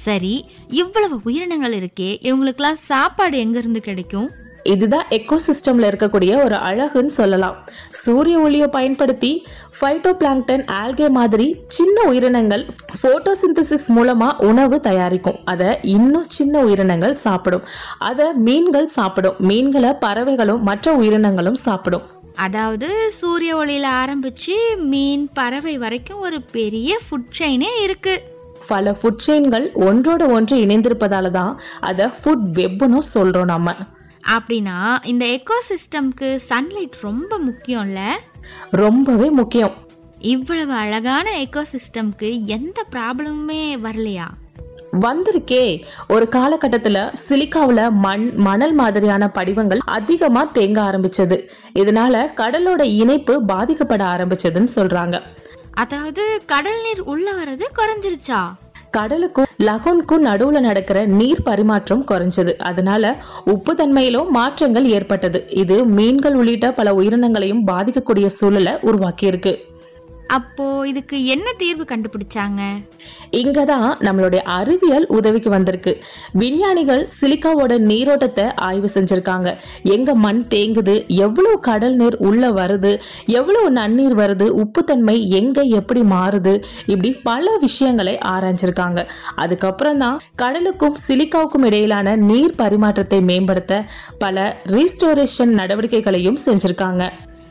சரி இவ்வளவு உயிரினங்கள் இருக்கே இவங்களுக்கெல்லாம் சாப்பாடு எங்க இருந்து கிடைக்கும் இதுதான் எக்கோசிஸ்டம்ல இருக்கக்கூடிய ஒரு அழகுன்னு சொல்லலாம் சூரிய ஒளியை பயன்படுத்தி ஃபைட்டோ பிளாங்டன் ஆல்கே மாதிரி சின்ன உயிரினங்கள் போட்டோசிந்தசிஸ் மூலமா உணவு தயாரிக்கும் அதை இன்னும் சின்ன உயிரினங்கள் சாப்பிடும் அதை மீன்கள் சாப்பிடும் மீன்களை பறவைகளும் மற்ற உயிரினங்களும் சாப்பிடும் அதாவது சூரிய ஒளியில ஆரம்பிச்சு மீன் பறவை வரைக்கும் ஒரு பெரிய ஃபுட் செயினே இருக்கு பல ஃபுட் செயின்கள் ஒன்றோட ஒன்று இணைந்திருப்பதால தான் அதை ஃபுட் வெப்னு சொல்றோம் நம்ம அப்படின்னா இந்த எக்கோசிஸ்டம்க்கு சன்லைட் ரொம்ப முக்கியம்ல ரொம்பவே முக்கியம் இவ்வளவு அழகான எக்கோசிஸ்டம்க்கு எந்த ப்ராப்ளமுமே வரலையா வந்திருக்கே ஒரு காலகட்டத்துல சிலிக்காவுல மண் மணல் மாதிரியான படிவங்கள் அதிகமா தேங்க ஆரம்பிச்சது இதனால கடலோட இணைப்பு பாதிக்கப்பட ஆரம்பிச்சதுன்னு சொல்றாங்க அதாவது கடல் நீர் உள்ள வர்றது குறைஞ்சிருச்சா கடலுக்கும் லகோனுக்கும் நடுவுல நடக்கிற நீர் பரிமாற்றம் குறைஞ்சது அதனால உப்பு தன்மையிலும் மாற்றங்கள் ஏற்பட்டது இது மீன்கள் உள்ளிட்ட பல உயிரினங்களையும் பாதிக்கக்கூடிய சூழலை உருவாக்கி இருக்கு அப்போ இதுக்கு என்ன தீர்வு கண்டுபிடிச்சாங்க இங்கதான் நம்மளுடைய அறிவியல் உதவிக்கு வந்திருக்கு விஞ்ஞானிகள் சிலிக்காவோட நீரோட்டத்தை ஆய்வு செஞ்சிருக்காங்க எங்க மண் தேங்குது எவ்வளவு கடல் நீர் உள்ள வருது எவ்வளவு நன்னீர் வருது உப்புத்தன்மை எங்க எப்படி மாறுது இப்படி பல விஷயங்களை ஆராய்ஞ்சிருக்காங்க அதுக்கப்புறம் தான் கடலுக்கும் சிலிக்காவுக்கும் இடையிலான நீர் பரிமாற்றத்தை மேம்படுத்த பல ரீஸ்டோரேஷன் நடவடிக்கைகளையும் செஞ்சிருக்காங்க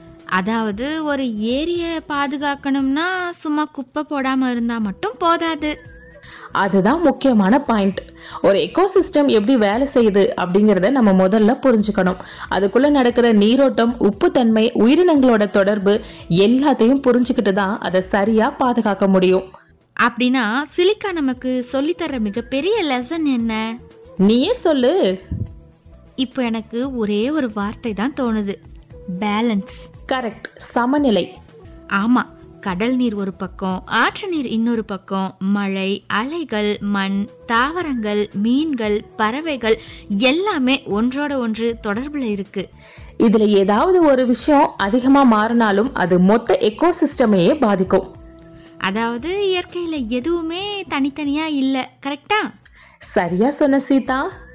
அதாவது ஒரு ஏரியை பாதுகாக்கணும்னா சும்மா குப்பை போடாம இருந்தா மட்டும் போதாது அதுதான் முக்கியமான பாயிண்ட் ஒரு எக்கோசிஸ்டம் எப்படி வேலை செய்யுது அப்படிங்கறத நம்ம முதல்ல புரிஞ்சுக்கணும் அதுக்குள்ள நடக்கிற நீரோட்டம் உப்புத்தன்மை உயிரினங்களோட தொடர்பு எல்லாத்தையும் புரிஞ்சுக்கிட்டு தான் அதை சரியா பாதுகாக்க முடியும் அப்படின்னா சிலிக்கா நமக்கு சொல்லித்தர மிகப்பெரிய லெசன் என்ன நீயே சொல்லு இப்போ எனக்கு ஒரே ஒரு வார்த்தை தான் தோணுது பேலன்ஸ் கரெக்ட் சமநிலை ஆமா கடல் நீர் ஒரு பக்கம் ஆற்று நீர் இன்னொரு பக்கம் மழை அலைகள் மண் தாவரங்கள் மீன்கள் பறவைகள் எல்லாமே ஒன்றோட ஒன்று தொடர்புல இருக்கு இதுல ஏதாவது ஒரு விஷயம் அதிகமா மாறினாலும் அது மொத்த எக்கோசிஸ்டமையே பாதிக்கும் அதாவது இயற்கையில எதுவுமே தனித்தனியா இல்ல கரெக்டா சரியா சொன்ன சீதா